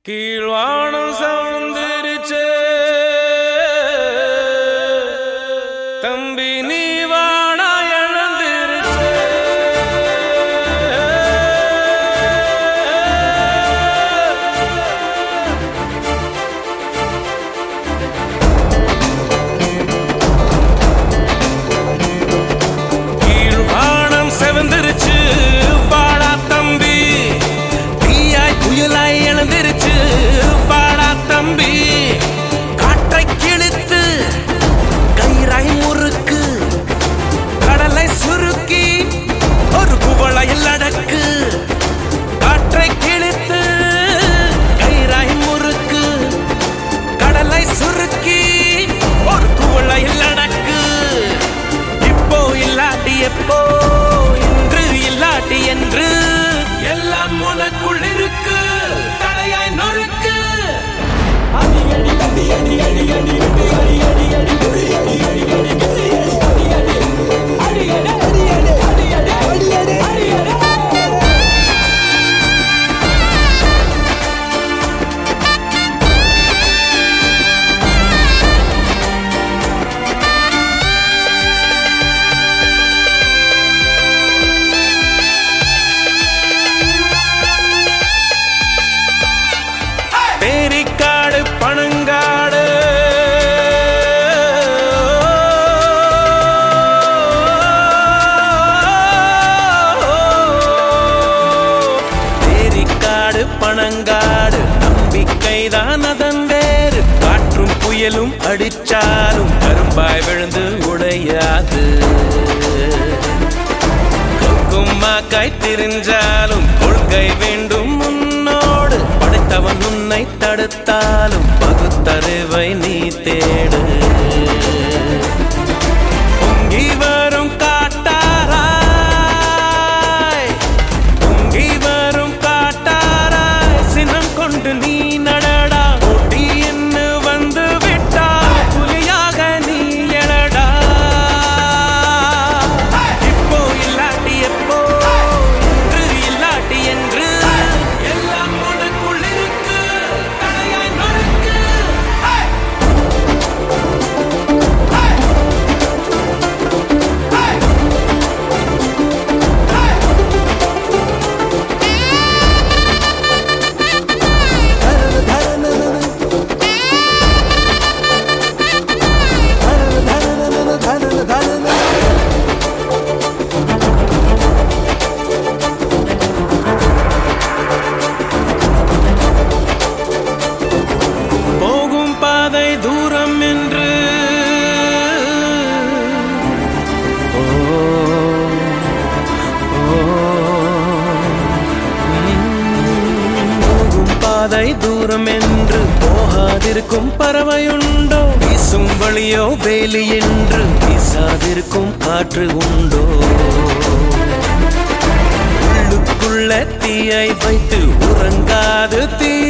கீழ்வானம் சவுந்திருச்சே தம்பி நீ வாடா எழுந்திருச்சே கீழ்வானம் செவந்திருச்சு வாடா தம்பி தீயாய் புயலாய் எழுந்திருச்சு வாடா தம்பி காற்றை கிழித்து கயிறாய் முறுக்கு கடலை சுருக்கி ஒரு குவளையில் அடக்கு காற்றை கிழித்து கயிறாய் முறுக்கு கடலை சுருக்கி ஒரு குவளையில் அடக்கு இப்போ இல்லாட்டி எப்போ இன்று இல்லாட்டி என்று எல்லாம் உனக்குள் இருக்கு தடையாய் நொறுக்கு பேரிக்காடு பனங்காடு பேரிக்காடு பனங்காடு நம்பிக்கைதான் அதன் வேறு காற்றும் புயலும் அடிச்சாலும் கரும்பாய் விழுந்து உடையாது கும்மாக்காய் திரிஞ்சாலும் கொள்கை வேண்டும் முன்னோடு படைத்தவன் உன்னை தடுத்தாலும் பகுத்தறிவை நீ தேடு பொங்கி வரும் காட்டாராய் பொங்கி வரும் காட்டாராய் சினம் கொண்டு நீ நடடா ஓட்டி என்ன வந்து விட்டால் புலியாக நீ எழடா இப்போ இல்லாட்டி எப்போ இன்று இல்லாட்டி என்று எல்லாம் உனக்குள் இருக்கு தடையாய் நொறுக்கு போகும் பாதை தூரம் என்று ஓ, ஓ, ம், போகும் பாதை தூரம் என்று போகாதிருக்கும் பறவையுண்டோ வீசும் வழியோ வேலி என்று வீசாதிருக்கும் காற்று உண்டோ உள்ளுக்குள்ள தீயை வைத்து உறங்காது தீ